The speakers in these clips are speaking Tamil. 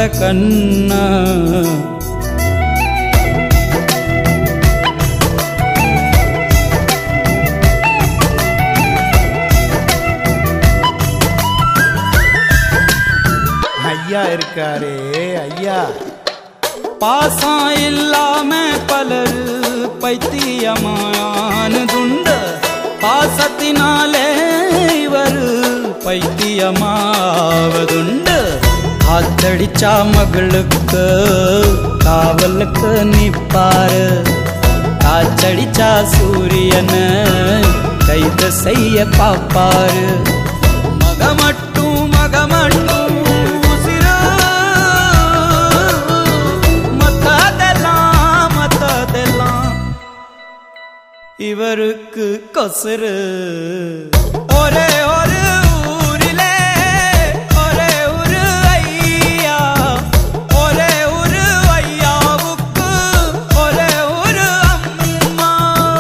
கண்ணா ஐயா இருக்காரே ஐயா பாசம் இல்லாம பலர் பைத்தியமானதுண்டு பாசத்தினாலே இவர் பைத்தியமாவதுண்டு காத்தடிச்சா மகளுக்கு காவலுக்கு நிப்பாரு காச்சடிச்சா சூரியன கைது செய்ய பாப்பாரு மக மட்டும் மக மட்டும் உசிரு. மத்ததெல்லாம் மத்ததெல்லாம் இவருக்கு கொசுரு ஒரே ஒரு ஊரிலே ஒரே ஒரு ஐயா ஒரே ஒரு ஐயாவுக்கு ஒரே ஒரு அம்மா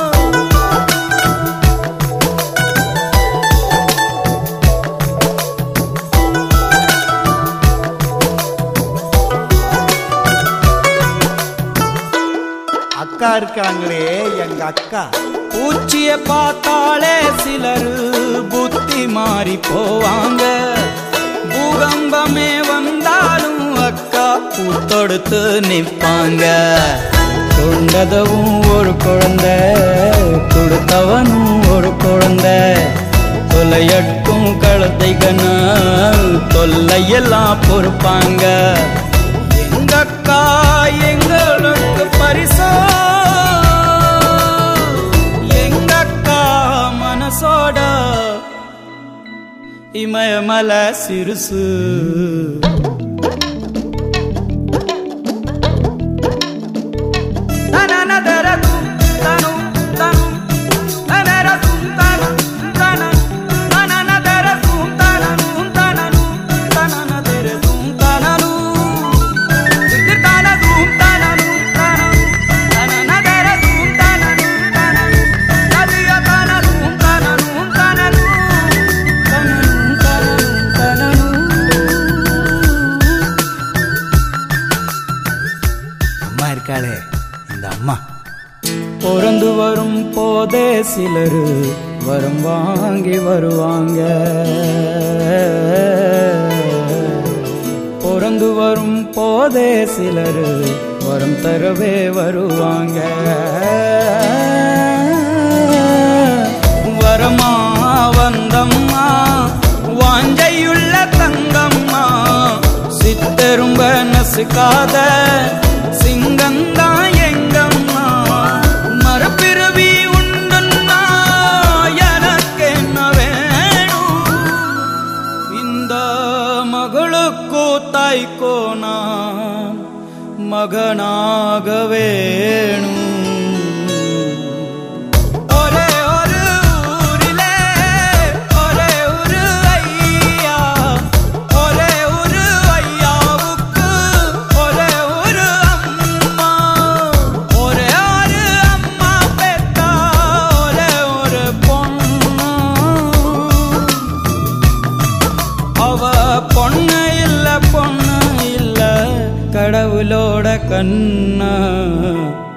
அக்கா இருக்காங்களே எங்க அக்கா பூச்சிய பார்த்தாலே சிலர் புத்தி மாறி போவாங்க பூகம்பமே வந்தாலும் அக்கா பூத்தொடுத்து நிப்பாங்க கொண்டதவும் ஒரு குழந்தை கொடுத்தவனும் ஒரு குழந்தை தொலையட்டும் கழுத்தைகனா தொல்லையெல்லாம் பொறுப்பாங்க எங்க அக்கா எங்களுக்கு பரிசோ எங்க அக்கா மனசோட இமயமல சிறுசு அம்மா இருக்காளே இந்த அம்மா பிறந்து வரும் போதே சிலர் வரம் வாங்கி வருவாங்க பிறந்து வரும் போதே சிலர் வரம் தரவே வருவாங்க வரமா வந்தம்மா வாஞ்சையுள்ள தங்கம்மா சித்தரும்ப நசுக்காத சிங்கந்தா எங்கம்மா மரப்பிறவி உண்டுன்னா எனக்கு என்ன வேணும் இந்த மகளுக்கு தாய்க்கோ நான் மகனாக வேணும் ஒரே ஒரு ஊரிலே ஒரே ஒரு ஐயா ஒரே ஒரு ஐயாவுக்கு ஒரே ஒரு அம்மா ஒரே ஒரு அம்மா பெத்தா ஒரே ஒரு பொண்ணு அவ பொண்ணு இல்ல பொண்ணு இல்ல கடவுளோட கண்ணா